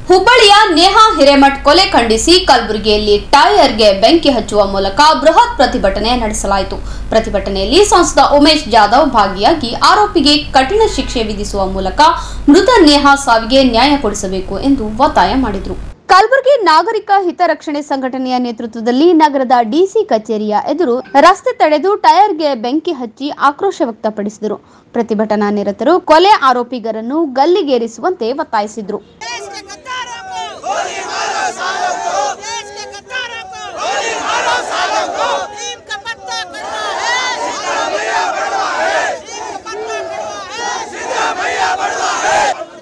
ಹುಬ್ಬಳ್ಳಿಯ ನೇಹಾ ಹಿರೇಮಠ್ ಕೊಲೆ ಖಂಡಿಸಿ ಕಲಬುರಗಿಯಲ್ಲಿ ಟೈರ್ಗೆ ಬೆಂಕಿ ಹಚ್ಚುವ ಮೂಲಕ ಬೃಹತ್ ಪ್ರತಿಭಟನೆ ನಡೆಸಲಾಯಿತು ಪ್ರತಿಭಟನೆಯಲ್ಲಿ ಸಂಸದ ಉಮೇಶ್ ಜಾಧವ್ ಭಾಗಿಯಾಗಿ ಆರೋಪಿಗೆ ಕಠಿಣ ಶಿಕ್ಷೆ ವಿಧಿಸುವ ಮೂಲಕ ಮೃತ ನೇಹಾ ಸಾವಿಗೆ ನ್ಯಾಯ ಕೊಡಿಸಬೇಕು ಎಂದು ಒತ್ತಾಯ ಮಾಡಿದರು ಕಲಬುರಗಿ ನಾಗರಿಕ ಹಿತರಕ್ಷಣೆ ಸಂಘಟನೆಯ ನೇತೃತ್ವದಲ್ಲಿ ನಗರದ ಡಿಸಿ ಕಚೇರಿಯ ಎದುರು ರಸ್ತೆ ತಡೆದು ಟೈರ್ಗೆ ಬೆಂಕಿ ಹಚ್ಚಿ ಆಕ್ರೋಶ ವ್ಯಕ್ತಪಡಿಸಿದರು ಪ್ರತಿಭಟನಾ ನಿರತರು ಕೊಲೆ ಆರೋಪಿಗರನ್ನು ಗಲ್ಲಿಗೇರಿಸುವಂತೆ ಒತ್ತಾಯಿಸಿದರು देश के गद्दारों को गोली मारो सालों को देश के गद्दारों को गोली मारो सालों को नीम का पत्ता कड़वा है सीधा भैया बड़वा है नीम का पत्ता कड़वा है सीधा भैया बड़वा है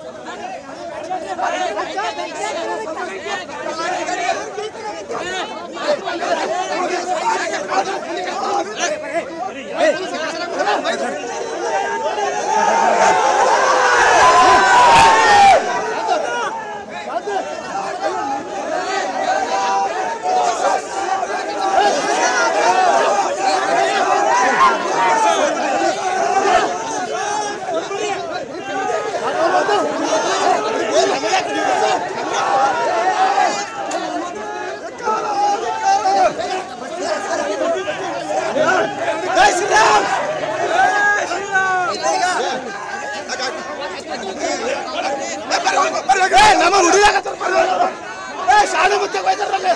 ನಮ್ಮ ಹುಡುಗ ಶಾಲೆ ಮುಚ್ಚ ಹೋಯ್ತಾರಲ್ಲ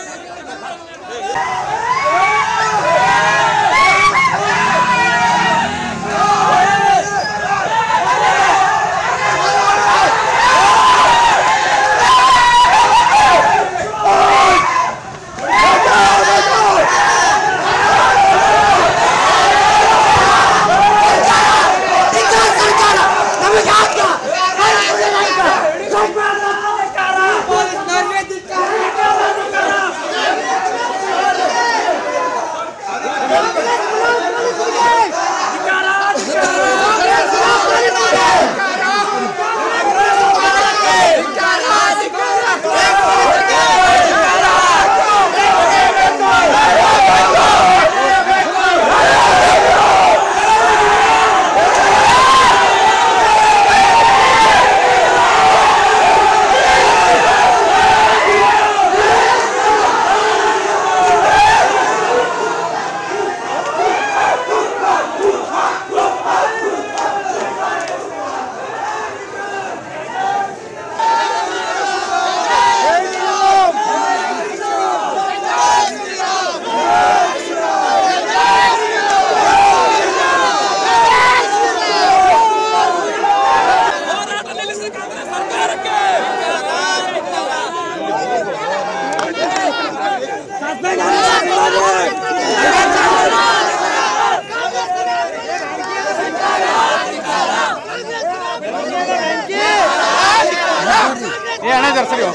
ಏ ಅಣ್ಣ ಜರ ಸರಿ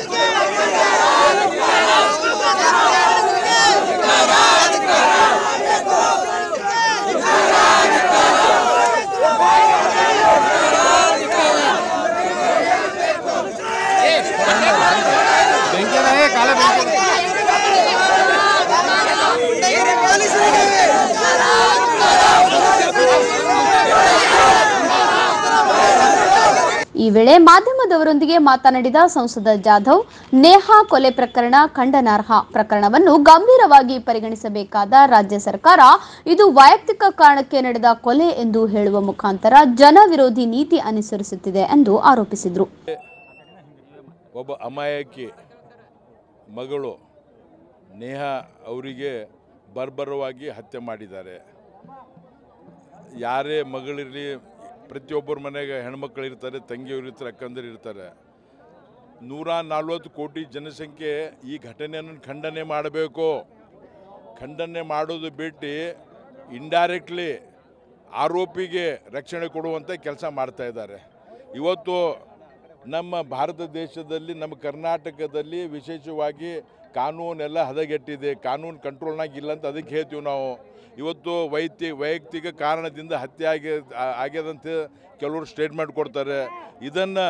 ಬೆಂಕಿ ಅದ, ಏ, ಕಾಲ ಬೆಂಕಿ ಅದ. ಈ ವೇಳೆ ಮಾಧ್ಯಮದವರೊಂದಿಗೆ ಮಾತನಾಡಿದ ಸಂಸದ ಜಾಧವ್ ನೇಹಾ ಕೊಲೆ ಪ್ರಕರಣ ಖಂಡನಾರ್ಹ ಪ್ರಕರಣವನ್ನು ಗಂಭೀರವಾಗಿ ಪರಿಗಣಿಸಬೇಕಾದ ರಾಜ್ಯ ಸರ್ಕಾರ ಇದು ವೈಯಕ್ತಿಕ ಕಾರಣಕ್ಕೆ ನಡೆದ ಕೊಲೆ ಎಂದು ಹೇಳುವ ಮುಖಾಂತರ ಜನ ವಿರೋಧಿ ನೀತಿ ಅನುಸರಿಸುತ್ತಿದೆ ಎಂದು ಆರೋಪಿಸಿದರು ಒಬ್ಬ ಅಮಾಯಕಿ ಮಗಳು ನೇಹಾ ಅವರಿಗೆ ಬರ್ಬರವಾಗಿ ಹತ್ಯೆ ಮಾಡಿದ್ದಾರೆ ಯಾರೇ ಮಗಳಿರಲಿ ಪ್ರತಿಯೊಬ್ಬರ ಮನೆಗೆ ಹೆಣ್ಮಕ್ಳು ಇರ್ತಾರೆ ತಂಗಿಯವರು ಇರ್ತಾರೆ ಅಕ್ಕಂದಿರು ಇರ್ತಾರೆ ನೂರ ನಲ್ವತ್ತು ಕೋಟಿ ಜನಸಂಖ್ಯೆ ಈ ಘಟನೆಯನ್ನು ಖಂಡನೆ ಮಾಡಬೇಕು ಖಂಡನೆ ಮಾಡೋದು ಬಿಟ್ಟು ಇಂಡೈರೆಕ್ಟ್ಲಿ ಆರೋಪಿಗೆ ರಕ್ಷಣೆ ಕೊಡುವಂಥ ಕೆಲಸ ಮಾಡ್ತಾ ಇದ್ದಾರೆ ಇವತ್ತು ನಮ್ಮ ಭಾರತ ದೇಶದಲ್ಲಿ ನಮ್ಮ ಕರ್ನಾಟಕದಲ್ಲಿ ವಿಶೇಷವಾಗಿ ಕಾನೂನೆಲ್ಲ ಹದಗೆಟ್ಟಿದೆ ಕಾನೂನು ಕಂಟ್ರೋಲ್ನಾಗ ಇಲ್ಲ ಅಂತ ಅದಕ್ಕೆ ಹೇಳ್ತೀವಿ ನಾವು ಇವತ್ತು ವೈಯಕ್ತಿ ವೈಯಕ್ತಿಕ ಕಾರಣದಿಂದ ಹತ್ಯೆ ಆಗಿ ಆ- ಆಗ್ಯದಂತ ಕೆಲವರು ಸ್ಟೇಟ್ಮೆಂಟ್ ಕೊಡ್ತಾರೆ ಇದನ್ನು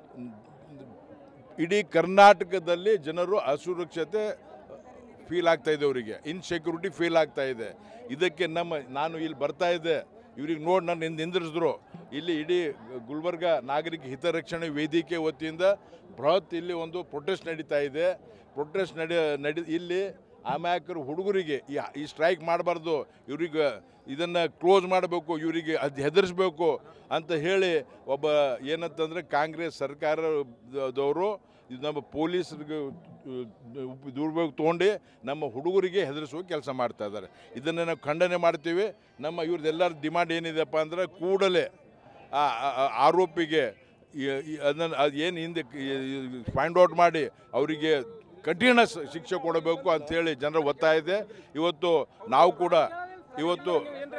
ಇಡೀ ಕರ್ನಾಟಕದಲ್ಲಿ ಜನರು ಅಸುರಕ್ಷತೆ ಫೀಲ್ ಆಗ್ತಾ ಇದೆ ಅವರಿಗೆ ಇನ್ಸೆಕ್ಯೂರಿಟಿ ಫೀಲ್ ಆಗ್ತಾ ಇದೆ ಇದಕ್ಕೆ ನಮ್ಮ ನಾನು ಇಲ್ಲಿ ಬರ್ತಾ ಇದ್ದೆ ಇವ್ರಿಗೆ ನೋಡಿ ನನ್ನ ಹಿಂದೆ ನಿಂದಿರಿಸಿದ್ರು ಇಲ್ಲಿ ಇಡೀ ಗುಲ್ಬರ್ಗ ನಾಗರಿಕ ಹಿತರಕ್ಷಣೆ ವೇದಿಕೆ ವತಿಯಿಂದ ಬೃಹತ್ ಇಲ್ಲಿ ಒಂದು ಪ್ರೊಟೆಸ್ಟ್ ನಡೀತಾ ಇದೆ ಪ್ರೊಟೆಸ್ಟ್ ನಡಿ ನಡಿ ಇಲ್ಲಿ ಆಮ್ಯಾಕರು ಹುಡುಗರಿಗೆ ಈ ಈ ಸ್ಟ್ರೈಕ್ ಮಾಡಬಾರ್ದು ಇವ್ರಿಗೆ ಇದನ್ನು ಕ್ಲೋಸ್ ಮಾಡಬೇಕು ಇವರಿಗೆ ಅದು ಹೆದರಿಸ್ಬೇಕು ಅಂತ ಹೇಳಿ ಒಬ್ಬ ಏನಂತಂದರೆ ಕಾಂಗ್ರೆಸ್ ಸರ್ಕಾರದವರು ಇದು ನಮ್ಮ ಪೊಲೀಸರಿಗೆ ದುರ್ಬಳಕೆ ತೊಗೊಂಡು ನಮ್ಮ ಹುಡುಗರಿಗೆ ಹೆದರಿಸುವ ಕೆಲಸ ಮಾಡ್ತಾ ಇದ್ದಾರೆ ಇದನ್ನು ನಾವು ಖಂಡನೆ ಮಾಡ್ತೀವಿ ನಮ್ಮ ಇವ್ರದ್ದೆಲ್ಲರ ಡಿಮಾಂಡ್ ಏನಿದೆಪ್ಪ ಅಂದರೆ ಕೂಡಲೇ ಆ ಆ- ಆ ಆರೋಪಿಗೆ ಈ- ಈ- ಅದನ್ನು ಅದು ಏನು ಹಿಂದೆ ಫೈಂಡ್ ಔಟ್ ಮಾಡಿ ಅವರಿಗೆ ಕಠಿಣ ಸ- ಶಿಕ್ಷೆ ಕೊಡಬೇಕು ಅಂಥೇಳಿ ಜನರ ಒತ್ತಾಯ ಇದೆ ಇವತ್ತು ನಾವು ಕೂಡ ಇವತ್ತು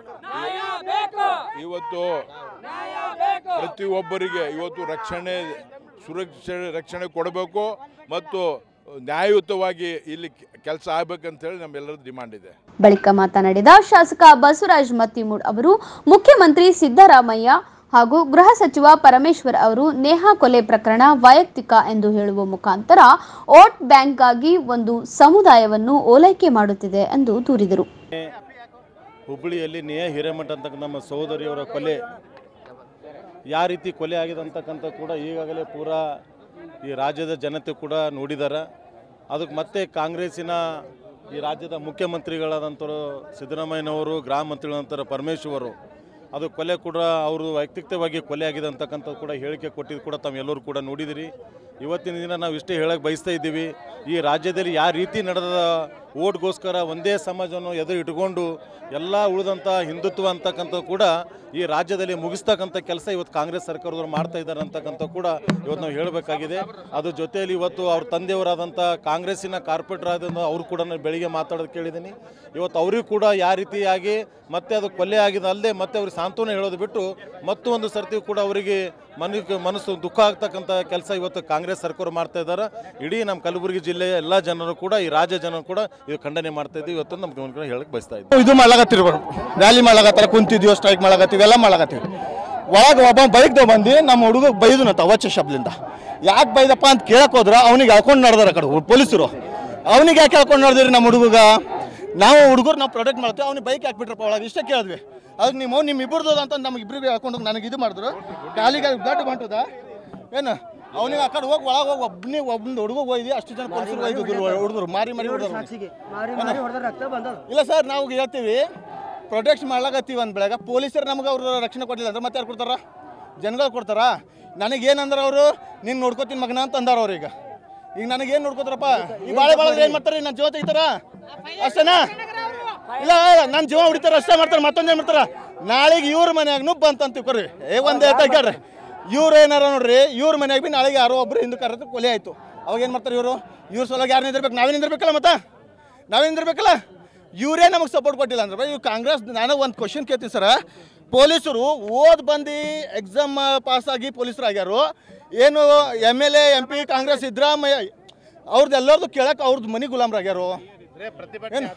ಇವತ್ತು ಪ್ರತಿಯೊಬ್ಬರಿಗೆ ಇವತ್ತು ರಕ್ಷಣೆ ಸುರಕ್ಷೆ ರಕ್ಷಣೆ ಕೊಡಬೇಕು ಮತ್ತು ನ್ಯಾಯಯುತವಾಗಿ ಇಲ್ಲಿ ಕೆಲಸ ಆಗ್ಬೇಕಂತೇಳಿ ನಮ್ಮೆಲ್ಲರ ಡಿಮಾಂಡ್ ಇದೆ ಬಳಿಕ ಮಾತನಾಡಿದ ಶಾಸಕ ಬಸವರಾಜ್ ಮತ್ತಿಮೂಡ್ ಅವರು ಮುಖ್ಯಮಂತ್ರಿ ಸಿದ್ದರಾಮಯ್ಯ ಹಾಗೂ ಗೃಹ ಸಚಿವ ಪರಮೇಶ್ವರ್ ಅವರು ನೇಹಾ ಕೊಲೆ ಪ್ರಕರಣ ವೈಯಕ್ತಿಕ ಎಂದು ಹೇಳುವ ಮುಖಾಂತರ ವೋಟ್ ಬ್ಯಾಂಕ್ಗಾಗಿ ಒಂದು ಸಮುದಾಯವನ್ನು ಓಲೈಕೆ ಮಾಡುತ್ತಿದೆ ಎಂದು ದೂರಿದರು ಹುಬ್ಬಳ್ಳಿಯಲ್ಲಿ ನೇಹ ಹಿರೇಮಠ ಅಂತಕ್ಕಂಥ ನಮ್ಮ ಸಹೋದರಿಯವರ ಕೊಲೆ ಯಾವ ರೀತಿ ಕೊಲೆ ಆಗಿದೆ ಅಂತಕ್ಕಂಥ ಕೂಡ ಈಗಾಗಲೇ ಪೂರಾ ಈ ರಾಜ್ಯದ ಜನತೆ ಕೂಡ ನೋಡಿದ್ದಾರೆ ಅದಕ್ಕೆ ಮತ್ತೆ ಕಾಂಗ್ರೆಸ್ಸಿನ ಈ ರಾಜ್ಯದ ಮುಖ್ಯಮಂತ್ರಿಗಳಾದಂಥವ್ರು ಸಿದ್ದರಾಮಯ್ಯನವರು ಗೃಹ ಮಂತ್ರಿಗಳಂತರ ಪರಮೇಶ್ವರು ಅದು ಕೊಲೆ ಕೂಡ ಅವರು ವೈಯಕ್ತಿಕವಾಗಿ ಕೊಲೆ ಆಗಿದೆ ಅಂತಕ್ಕಂಥದ್ದು ಕೂಡ ಹೇಳಿಕೆ ಕೊಟ್ಟಿದ್ದು ಕೂಡ ತಾವೆಲ್ಲರೂ ಕೂಡ ನೋಡಿದಿರಿ ಇವತ್ತಿನ ದಿನ ನಾವು ಇಷ್ಟೇ ಹೇಳಕ್ಕೆ ಬಯಸ್ತಾ ಇದ್ದೀವಿ ಈ ರಾಜ್ಯದಲ್ಲಿ ಯಾವ ರೀತಿ ನಡೆದ ಓಟ್ಗೋಸ್ಕರ ಒಂದೇ ಸಮಾಜವನ್ನು ಎದುರು ಇಟ್ಕೊಂಡು ಎಲ್ಲ ಉಳಿದಂಥ ಹಿಂದುತ್ವ ಅಂತಕ್ಕಂಥ ಕೂಡ ಈ ರಾಜ್ಯದಲ್ಲಿ ಮುಗಿಸ್ತಕ್ಕಂಥ ಕೆಲಸ ಇವತ್ತು ಕಾಂಗ್ರೆಸ್ ಸರ್ಕಾರದವರು ಮಾಡ್ತಾ ಇದ್ದಾರೆ ಅಂತಕ್ಕಂಥ ಕೂಡ ಇವತ್ತು ನಾವು ಹೇಳಬೇಕಾಗಿದೆ ಅದ್ರ ಜೊತೆಯಲ್ಲಿ ಇವತ್ತು ಅವ್ರ ತಂದೆಯವರಾದಂಥ ಕಾಂಗ್ರೆಸ್ಸಿನ ಕಾರ್ಪೊರೇಟರ್ ಆದ ಅವರು ಕೂಡ ನಾನು ಬೆಳಿಗ್ಗೆ ಮಾತಾಡೋದು ಕೇಳಿದ್ದೀನಿ ಇವತ್ತು ಅವರಿಗೂ ಕೂಡ ಯಾವ ರೀತಿಯಾಗಿ ಮತ್ತೆ ಅದು ಕೊಲೆ ಆಗಿದೆ ಅಲ್ಲದೆ ಮತ್ತೆ ಅವ್ರಿಗೆ ಸಾಂತ್ವನ ಹೇಳೋದು ಬಿಟ್ಟು ಮತ್ತೂ ಒಂದು ಸರ್ತಿ ಕೂಡ ಅವರಿಗೆ ಮನಕ್ಕೆ ಮನಸ್ಸು ದುಃಖ ಆಗ್ತಕ್ಕಂಥ ಕೆಲಸ ಇವತ್ತು ಕಾಂಗ್ರೆಸ್ ಸರ್ಕಾರ ಮಾಡ್ತಾ ಇದ್ದಾರೆ ಇಡೀ ನಮ್ಮ ಕಲಬುರಗಿ ಜಿಲ್ಲೆಯ ಎಲ್ಲ ಜನರು ಕೂಡ ಈ ರಾಜ್ಯ ಜನರು ಕೂಡ ಇದು ಖಂಡನೆ ಮಾಡ್ತಾ ಇದ್ದೀವಿ ಇವತ್ತು ನಮ್ಮ ಗಮನ ಹೇಳಕ್ಕೆ ಬಯಸ್ತಾ ಇದ್ದೀವಿ ಇದು ಮಾಡ್ಲಾಕತ್ತಿರ್ಬೇಕು ರ್ಯಾಲಿ ಮಾಡ್ಲಾಕತ್ತಾರ ಕುಂತಿದ್ವಿ ಸ್ಟ್ರೈಕ್ ಮಾಡ್ಲಾಕತ್ತೀವಿ ಎಲ್ಲ ಮಾಡ್ಲಾಕತ್ತೀವಿ ಒಳಗೆ ಒಬ್ಬ ಬೈಕ್ದ ಬಂದು ನಮ್ಮ ಹುಡುಗ ಬೈದನಂತ ಅವಚ್ಚ ಶಬ್ದದಿಂದ ಯಾಕೆ ಬೈದಪ್ಪ ಅಂತ ಕೇಳಕ್ ಹೋದ್ರ ಅವ್ನಿಗೆ ಹೇಳ್ಕೊಂಡು ನಡೆದಾರ ಕಡೆ ಪೊಲೀಸರು ಅವನಿಗೆ ಯಾಕೆ ಹೇಳ್ಕೊಂಡು ನಡೆದಿರಿ ನಮ್ಮ ಹುಡುಗ ನಾವು ಹುಡುಗರು ನಾವು ಪ್ರೊಟೆಕ್ಟ್ ಮಾಡ್ತೀವಿ ಅವ್ನಿಗೆ ಬೈಕ್ ಹಾಕ್ಬಿಟ್ರಪ್ಪ ಒಳಗೆ ಇಷ್ಟೇ ಕೇಳಿದ್ವಿ ಅದಕ್ಕೆ ನೀವು ನಿಮ್ಮ ಇಬ್ಬರದು ಅಂತ ನಮ್ಗೆ ಇಬ್ಬರಿಗೆ ಹಾಕೊಂಡು ನನಗೆ ಇದು ಮಾಡಿದ್ರು ಕಾಲಿಗೆ ಬ್ಲಡ್ ಬಂಟದ ಏನು ಅವನಿಗೆ ಆ ಕಡೆ ಹೋಗಿ ಒಳಗೆ ಹೋಗಿ ಒಬ್ಬನೇ ಒಬ್ಬನ ಹುಡುಗ ಹೋಯ್ದು ಅಷ್ಟು ಜನ ಪೊಲೀಸರು ಹೋಯ್ತು ಹುಡುಗರು ಮಾರಿ ಮಾರಿ ಹೊಡ್ದ್ರು ಅವ್ನಿಗೆ. ಇಲ್ಲ ಸರ್ ನಾವು ಹೇಳ್ತೀವಿ ಪ್ರೊಟೆಕ್ಟ್ ಮಾಡ್ಲಾಕತ್ತೀವಿ ಅಂದ ಬೆಳಗ್ಗೆ ಪೊಲೀಸರು ನಮ್ಗೆ ಅವ್ರು ರಕ್ಷಣೆ ಕೊಡಲಿಲ್ಲ ಅಂದ್ರೆ ಮತ್ತೆ ಯಾರು ಕೊಡ್ತಾರ ಜನಗಳು ಕೊಡ್ತಾರ ನನಗೇನಂದ್ರೆ ಅವರು ನೀನು ನೋಡ್ಕೋತೀನಿ ಮಗನ ಅಂತ ಅಂದಾರ ಅವ್ರು ಈಗ ಈಗ ನನಗೇನು ನೋಡ್ಕೋತಾರಪ್ಪ ಈ ಬಾಳೆ ಬಾಳೆ ಏನು ಮಾಡ್ತಾರೆ ನನ್ನ ಜೀವ ತೆಗಿತಾರ ಅಷ್ಟೇನಾ ಇಲ್ಲ ನನ್ನ ಜೀವ ಹೊಡಿತಾರ ಅಷ್ಟೇ ಮಾಡ್ತಾರೆ ಮತ್ತೊಂದು ಏನು ಮಾಡ್ತಾರ ನಾಳೆಗೆ ಇವ್ರ ಮನ್ಯಾಗ ನುಬ್ಬ ಅಂತ ತಿಳ್ಕೊರಿ ಏ ಒಂದೇ ಕೇಳ್ರಿ ಇವ್ರು ಏನಾರ ನೋಡ್ರಿ ಇವ್ರ ಮನ್ಯಾಗ ಬಿ ನಾಳೆಗೆ ಯಾರೋ ಒಬ್ರು ಹಿಂದೂ ಕರೆದು ಕೊಲೆ ಆಯ್ತು ಅವಾಗ ಏನು ಮಾಡ್ತಾರೆ ಇವರು ಇವ್ರ ಸಲುವಾಗಿ ಯಾರು ನಿಂದಿರ್ಬೇಕು ನಾವೇ ನಿಂದಿರ್ಬೇಕಲ್ಲ ಮತ್ತೆ ನಾವೇ ನಿಂದಿರ್ಬೇಕಲ್ಲ ಇವರೇ ನಮಗೆ ಸಪೋರ್ಟ್ ಕೊಟ್ಟಿಲ್ಲ ಅಂದ್ರೆ ಇವು ಕಾಂಗ್ರೆಸ್ ನಾನು ಒಂದು ಕ್ವಶನ್ ಕೇಳ್ತೀನಿ ಸರ ಪೊಲೀಸರು ಓದ್ ಬಂದು ಎಕ್ಸಾಮ್ ಪಾಸ್ ಆಗಿ ಪೊಲೀಸರು ಆಗ್ಯಾರು ಏನು M L A M P Congress Siddaramaiah ಅವ್ರದ್ದು ಎಲ್ಲರದು ಕೇಳಕ್ಕೆ ಅವ್ರದ್ದು ಮನಿ ಗುಲಾಮ್ರಾಗ್ಯಾರು ಏನು?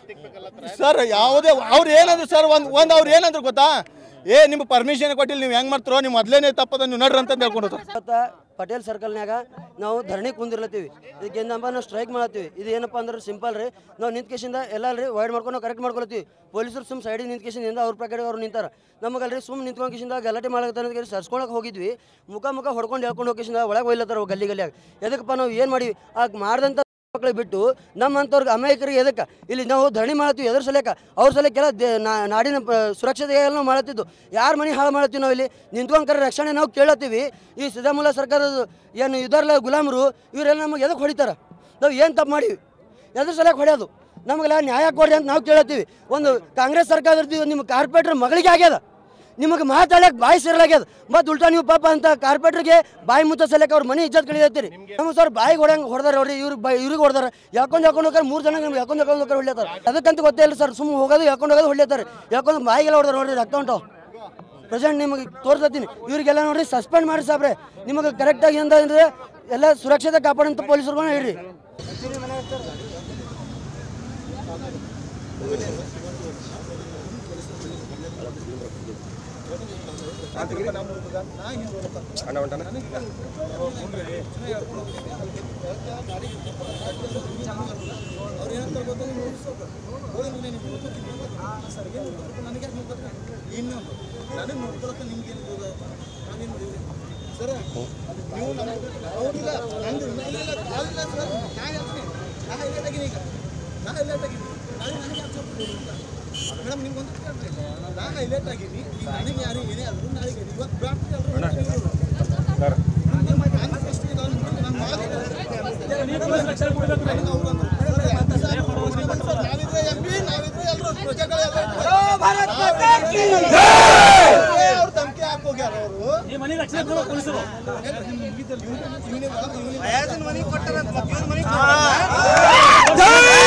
ಸರ್ ಯಾವುದೇ ಅವ್ರು ಏನಂದ್ರೆ ಸರ್ ಒಂದು ಒಂದು ಅವ್ರು ಏನಂದ್ರೆ ಗೊತ್ತಾ ಏ ನಿಮ್ಗೆ ಪರ್ಮಿಷನ್ ಕೊಟ್ಟಿಲ್ಲ ನೀವು ಹೆಂಗೆ ಮಾಡ್ತಾರೋ ನೀವು ಮೊದಲೇನೆ ತಪ್ಪದ ನೀವು ನಡ್ರಿ ಅಂತ ಹೇಳ್ಕೊಂಡು ಇವತ್ತ ಪಟೇಲ್ ಸರ್ಕಲ್ನ್ಯಾಗ ನಾವು ಧರಣಿ ಕುಂದಿರ್ಲತ್ತೀವಿ ಇದಕ್ಕೆ ಏನಪ್ಪ ನಾವು ಸ್ಟ್ರೈಕ್ ಮಾಡತ್ತೀವಿ ಇದು ಏನಪ್ಪ ಅಂದ್ರೆ ಸಿಂಪಲ್ ರೀ ನಾವು ನಿಂತ ಕೇಸಿಂದ ಎಲ್ಲ ರೀ ವೈಡ್ ಮಾಡ್ಕೊಂಡು ನಾವು ಕರೆಕ್ಟ್ ಮಾಡ್ಕೊಳತ್ತೀವಿ ಪೊಲೀಸರು ಸುಮ್ ಸೈಡಿಗೆ ನಿಂತ ಕೇಸಿಂದ ಅವ್ರ ಪ್ರಕಾರ ಅವ್ರು ನಿಂತಾರ ನಮಗಲ್ರಿ ಸುಮ್ ನಿಂತ್ಕೊಂಡು ಕೇಸಿಂದ ಗಲಾಟೆ ಮಾಡಕತ್ತ ಸರ್ಸ್ಕೊಳಕ್ಕೆ ಹೋಗಿದ್ವಿ ಮುಖ ಮುಖ ಹೊಡ್ಕೊಂಡು ಹೇಳ್ಕೊಂಡು ಹೋಗಿ ಕೇಸಿಂದ ಒಳಗೆ ಒಯ್ಲತ್ತಾರ ಗಲ್ಲಿ ಗಲ್ಲಿಯಾಗ ಎದಕ್ಕಪ್ಪ ನಾವು ಏನು ಮಾಡಿವಿ ಆಗ ಮಾಡ್ದಂಥ ಮಕ್ಳಿಗೆ ಬಿಟ್ಟು ನಮ್ಮಂಥವ್ರಿಗೆ ಅಮಾಯಕರಿಗೆ ಎದಕ್ಕೆ ಇಲ್ಲಿ ನಾವು ಧರಣಿ ಮಾಡತ್ತೀವಿ ಎದ್ರ ಸಲಕ ಅವ್ರ ಸಲಕ್ಕೆಲ್ಲ ದೇ ನಾ- ನಾಡಿನ ಪ- ಸುರಕ್ಷತೆಗೆಲ್ಲ ನಾವು ಮಾಡತ್ತಿದ್ದು ಯಾರ ಮನೆ ಹಾಳು ಮಾಡತ್ತೀವಿ ನಾವು ಇಲ್ಲಿ ನಿಂತ್ಕೊಂಡ್ಕರ ರಕ್ಷಣೆ ನಾವು ಕೇಳತ್ತೀವಿ ಈ ಸಿದ್ದಮೂಲ ಸರ್ಕಾರದ ಏನು ಇದರಲ್ಲ ಗುಲಾಮರು ಇವರೆಲ್ಲ ನಮಗೆ ಎದಕ್ಕೆ ಹೊಡಿತಾರ ನಾವು ಏನು ತಪ್ಪು ಮಾಡೀವಿ ಎದ್ರ ಸಲಕ್ಕೆ ಹೊಡೆಯೋದು ನಮಗೆಲ್ಲ ನ್ಯಾಯ ಕೊಡ್ರಿ ಅಂತ ನಾವು ಕೇಳತ್ತೀವಿ ಒಂದು ಕಾಂಗ್ರೆಸ್ ಸರ್ಕಾರದ್ದು ನಿಮ್ಮ ಕಾರ್ಪೊರೇಟರ್ ಮಗಳಿಗೆ ಆಗ್ಯದ ನಿಮಗೆ ಮಾತಾಡಕ್ಕೆ ಬಾಯಿ ಸೇರಲಾಗ್ಯದ ಮತ್ತು ಉಲ್ಟಾ ನೀವು ಪಾಪ ಅಂತ ಕಾರ್ಪೊರೇಟರ್ಗೆ ಬಾಯಿ ಮುತ್ತ ಸಲಕ್ಕೆ ಅವ್ರ ಮನೆ ಇಜ್ಜತ್ ಕಳಿಯತ್ತೀರಿ ನಮಗೆ ಸರ್ ಬಾಯಿಗೆ ಹೊಡಂಗೆ ಹೊಡೆದಾರ ಅವ್ರಿ ಇವ್ರು ಬೈ ಇವ್ರಿಗೆ ಹೊಡೆದಾರ ಯಾಕೊಂಡು ಯಾಕೊಂಡು ಹೋಗ್ತಾರೆ ಮೂರು ಜನ ನಿಮ್ಗೆ ಯಾಕೊಂಡು ಯಾಕೊಂಡು ಹೋಗ್ತಾರೆ ಹೊಡ್ಲೇತಾರ ಅದಕ್ಕಂತ ಗೊತ್ತೇ ಇಲ್ಲ ಸರ್ ಸುಮ್ಮನೆ ಹೋಗೋದು ಯಾಕೊಂಡು ಹೋಗೋದು ಹೊಡ್ಲೇತಾರೆ ಯಾಕೊಂಡು ಬಾಯಿಗೆಲ್ಲ ಹೊಡೆದಾರ ನೋಡ್ರಿ ರಕ್ತ ಉಂಟು ಪ್ರೆಸೆಂಟ್ ನಿಮಗೆ ತೋರಿಸ್ತೀನಿ ಇವರಿಗೆಲ್ಲ ನೋಡ್ರಿ ಸಸ್ಪೆಂಡ್ ಮಾಡಿ ಸಾಬ್ರೆ ನಿಮಗೆ ಕರೆಕ್ಟಾಗಿ ಅಂದ್ರೆ ಎಲ್ಲ ಸುರಕ್ಷತೆ ಕಾಪಾಡಂತ ಪೊಲೀಸರುಗಳನ್ನ ಹೇಳ್ರಿ ಇನ್ನೊಂದು ನನಗೆ ನೋಡ್ಕೊಳಕ್ಕೆ ನಿಮ್ಗೆ ಮೇಡಮ್ ನಿಮ್ಗೊಂದು ಕೇಳ್ರಿ ನಾನು ಹೈಲೈಟ್ ಆಗೀನಿ ಈಗ ನನಗೆ ಯಾರು ಏನೇ ಆದ್ರು ನಾಳೆಗೆ ಇವತ್ತು ಬ್ಯಾಟ್ರಿ ಎಲ್ಲರೂ ನಾನು ಫಸ್ಟ್ ನಾನು ಮುಂದೆ ನಾನು ನಾವಿದ್ರೆ ಎಂ ಪಿ ನಾವಿದ್ರೆ ಎಲ್ಲರೂ ಪ್ರಜೆಗಳೆಲ್ಲ ಅವ್ರು ಧಮಕಿ ಹಾಕೋಗ್ಯಾರ ಅವರು ಮನೆ ಕೊಟ್ಟಾರ ಮನೆ